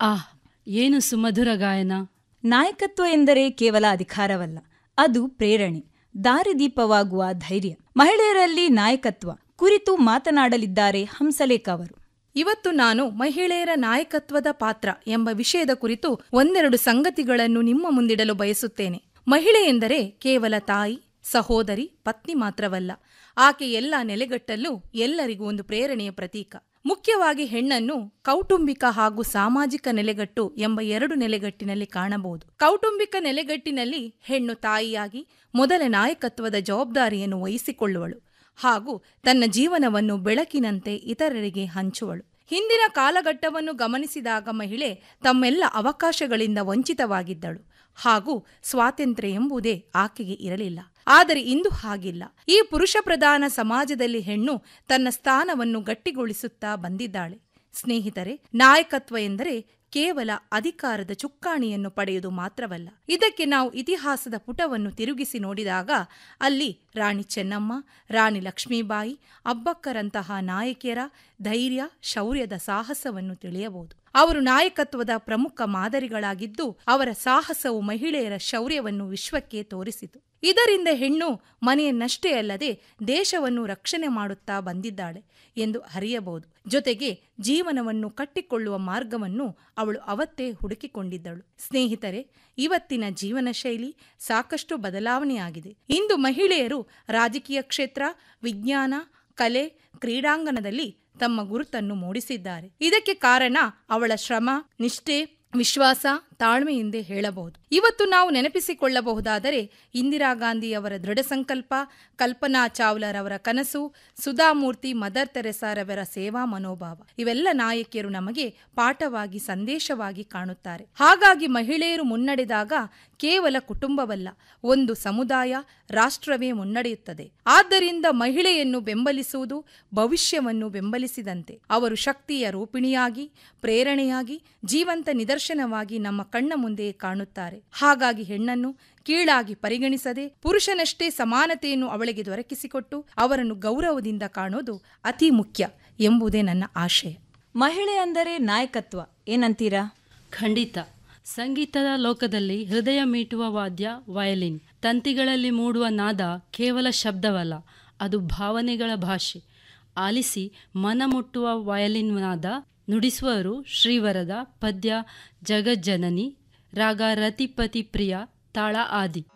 ಆಹ್ ಏನು ಸುಮಧುರ ಗಾಯನ ನಾಯಕತ್ವ ಎಂದರೆ ಕೇವಲ ಅಧಿಕಾರವಲ್ಲ ಅದು ಪ್ರೇರಣೆ ದಾರಿದೀಪವಾಗುವ ಧೈರ್ಯ ಮಹಿಳೆಯರಲ್ಲಿ ನಾಯಕತ್ವ ಕುರಿತು ಮಾತನಾಡಲಿದ್ದಾರೆ ಹಂಸಲೇಖ ಅವರು ಇವತ್ತು ನಾನು ಮಹಿಳೆಯರ ನಾಯಕತ್ವದ ಪಾತ್ರ ಎಂಬ ವಿಷಯದ ಕುರಿತು ಒಂದೆರಡು ಸಂಗತಿಗಳನ್ನು ನಿಮ್ಮ ಮುಂದಿಡಲು ಬಯಸುತ್ತೇನೆ ಮಹಿಳೆ ಎಂದರೆ ಕೇವಲ ತಾಯಿ ಸಹೋದರಿ ಪತ್ನಿ ಮಾತ್ರವಲ್ಲ ಆಕೆ ಎಲ್ಲ ನೆಲೆಗಟ್ಟಲ್ಲೂ ಎಲ್ಲರಿಗೂ ಒಂದು ಪ್ರೇರಣೆಯ ಪ್ರತೀಕ ಮುಖ್ಯವಾಗಿ ಹೆಣ್ಣನ್ನು ಕೌಟುಂಬಿಕ ಹಾಗೂ ಸಾಮಾಜಿಕ ನೆಲೆಗಟ್ಟು ಎಂಬ ಎರಡು ನೆಲೆಗಟ್ಟಿನಲ್ಲಿ ಕಾಣಬಹುದು ಕೌಟುಂಬಿಕ ನೆಲೆಗಟ್ಟಿನಲ್ಲಿ ಹೆಣ್ಣು ತಾಯಿಯಾಗಿ ಮೊದಲ ನಾಯಕತ್ವದ ಜವಾಬ್ದಾರಿಯನ್ನು ವಹಿಸಿಕೊಳ್ಳುವಳು ಹಾಗೂ ತನ್ನ ಜೀವನವನ್ನು ಬೆಳಕಿನಂತೆ ಇತರರಿಗೆ ಹಂಚುವಳು ಹಿಂದಿನ ಕಾಲಘಟ್ಟವನ್ನು ಗಮನಿಸಿದಾಗ ಮಹಿಳೆ ತಮ್ಮೆಲ್ಲ ಅವಕಾಶಗಳಿಂದ ವಂಚಿತವಾಗಿದ್ದಳು ಹಾಗೂ ಸ್ವಾತಂತ್ರ್ಯ ಎಂಬುದೇ ಆಕೆಗೆ ಇರಲಿಲ್ಲ ಆದರೆ ಇಂದು ಹಾಗಿಲ್ಲ ಈ ಪುರುಷ ಪ್ರಧಾನ ಸಮಾಜದಲ್ಲಿ ಹೆಣ್ಣು ತನ್ನ ಸ್ಥಾನವನ್ನು ಗಟ್ಟಿಗೊಳಿಸುತ್ತಾ ಬಂದಿದ್ದಾಳೆ ಸ್ನೇಹಿತರೆ ನಾಯಕತ್ವ ಎಂದರೆ ಕೇವಲ ಅಧಿಕಾರದ ಚುಕ್ಕಾಣಿಯನ್ನು ಪಡೆಯುವುದು ಮಾತ್ರವಲ್ಲ ಇದಕ್ಕೆ ನಾವು ಇತಿಹಾಸದ ಪುಟವನ್ನು ತಿರುಗಿಸಿ ನೋಡಿದಾಗ ಅಲ್ಲಿ ರಾಣಿ ಚೆನ್ನಮ್ಮ ರಾಣಿ ಲಕ್ಷ್ಮೀಬಾಯಿ ಅಬ್ಬಕ್ಕರಂತಹ ನಾಯಕಿಯರ ಧೈರ್ಯ ಶೌರ್ಯದ ಸಾಹಸವನ್ನು ತಿಳಿಯಬಹುದು ಅವರು ನಾಯಕತ್ವದ ಪ್ರಮುಖ ಮಾದರಿಗಳಾಗಿದ್ದು ಅವರ ಸಾಹಸವು ಮಹಿಳೆಯರ ಶೌರ್ಯವನ್ನು ವಿಶ್ವಕ್ಕೆ ತೋರಿಸಿತು ಇದರಿಂದ ಹೆಣ್ಣು ಮನೆಯನ್ನಷ್ಟೇ ಅಲ್ಲದೆ ದೇಶವನ್ನು ರಕ್ಷಣೆ ಮಾಡುತ್ತಾ ಬಂದಿದ್ದಾಳೆ ಎಂದು ಅರಿಯಬಹುದು ಜೊತೆಗೆ ಜೀವನವನ್ನು ಕಟ್ಟಿಕೊಳ್ಳುವ ಮಾರ್ಗವನ್ನು ಅವಳು ಅವತ್ತೇ ಹುಡುಕಿಕೊಂಡಿದ್ದಳು ಸ್ನೇಹಿತರೆ ಇವತ್ತಿನ ಜೀವನ ಶೈಲಿ ಸಾಕಷ್ಟು ಬದಲಾವಣೆಯಾಗಿದೆ ಇಂದು ಮಹಿಳೆಯರು ರಾಜಕೀಯ ಕ್ಷೇತ್ರ ವಿಜ್ಞಾನ ಕಲೆ ಕ್ರೀಡಾಂಗಣದಲ್ಲಿ ತಮ್ಮ ಗುರುತನ್ನು ಮೂಡಿಸಿದ್ದಾರೆ ಇದಕ್ಕೆ ಕಾರಣ ಅವಳ ಶ್ರಮ ನಿಷ್ಠೆ ವಿಶ್ವಾಸ ತಾಳ್ಮೆ ಎಂದೇ ಹೇಳಬಹುದು ಇವತ್ತು ನಾವು ನೆನಪಿಸಿಕೊಳ್ಳಬಹುದಾದರೆ ಇಂದಿರಾ ಗಾಂಧಿಯವರ ದೃಢ ಸಂಕಲ್ಪ ಕಲ್ಪನಾ ಚಾವ್ಲಾರವರ ಕನಸು ಸುಧಾಮೂರ್ತಿ ಮದರ್ ತೆರೆಸಾರವರ ಸೇವಾ ಮನೋಭಾವ ಇವೆಲ್ಲ ನಾಯಕಿಯರು ನಮಗೆ ಪಾಠವಾಗಿ ಸಂದೇಶವಾಗಿ ಕಾಣುತ್ತಾರೆ ಹಾಗಾಗಿ ಮಹಿಳೆಯರು ಮುನ್ನಡೆದಾಗ ಕೇವಲ ಕುಟುಂಬವಲ್ಲ ಒಂದು ಸಮುದಾಯ ರಾಷ್ಟ್ರವೇ ಮುನ್ನಡೆಯುತ್ತದೆ ಆದ್ದರಿಂದ ಮಹಿಳೆಯನ್ನು ಬೆಂಬಲಿಸುವುದು ಭವಿಷ್ಯವನ್ನು ಬೆಂಬಲಿಸಿದಂತೆ ಅವರು ಶಕ್ತಿಯ ರೂಪಿಣಿಯಾಗಿ ಪ್ರೇರಣೆಯಾಗಿ ಜೀವಂತ ನಿದರ್ಶನವಾಗಿ ನಮ್ಮ ಕಣ್ಣ ಮುಂದೆ ಕಾಣುತ್ತಾರೆ ಹಾಗಾಗಿ ಹೆಣ್ಣನ್ನು ಕೀಳಾಗಿ ಪರಿಗಣಿಸದೆ ಪುರುಷನಷ್ಟೇ ಸಮಾನತೆಯನ್ನು ಅವಳಿಗೆ ದೊರಕಿಸಿಕೊಟ್ಟು ಅವರನ್ನು ಗೌರವದಿಂದ ಕಾಣೋದು ಅತಿ ಮುಖ್ಯ ಎಂಬುದೇ ನನ್ನ ಆಶಯ ಮಹಿಳೆ ಅಂದರೆ ನಾಯಕತ್ವ ಏನಂತೀರಾ ಖಂಡಿತ ಸಂಗೀತದ ಲೋಕದಲ್ಲಿ ಹೃದಯ ಮೀಟುವ ವಾದ್ಯ ವಯಲಿನ್ ತಂತಿಗಳಲ್ಲಿ ಮೂಡುವ ನಾದ ಕೇವಲ ಶಬ್ದವಲ್ಲ ಅದು ಭಾವನೆಗಳ ಭಾಷೆ ಆಲಿಸಿ ಮನ ಮುಟ್ಟುವ ವಯಲಿನ್ ನಾದ ನುಡಿಸುವರು ಶ್ರೀವರದ ಪದ್ಯ ಜಗಜ್ಜನನಿ ರಾಗ ರತಿಪತಿ ಪ್ರಿಯ ತಾಳ ಆದಿ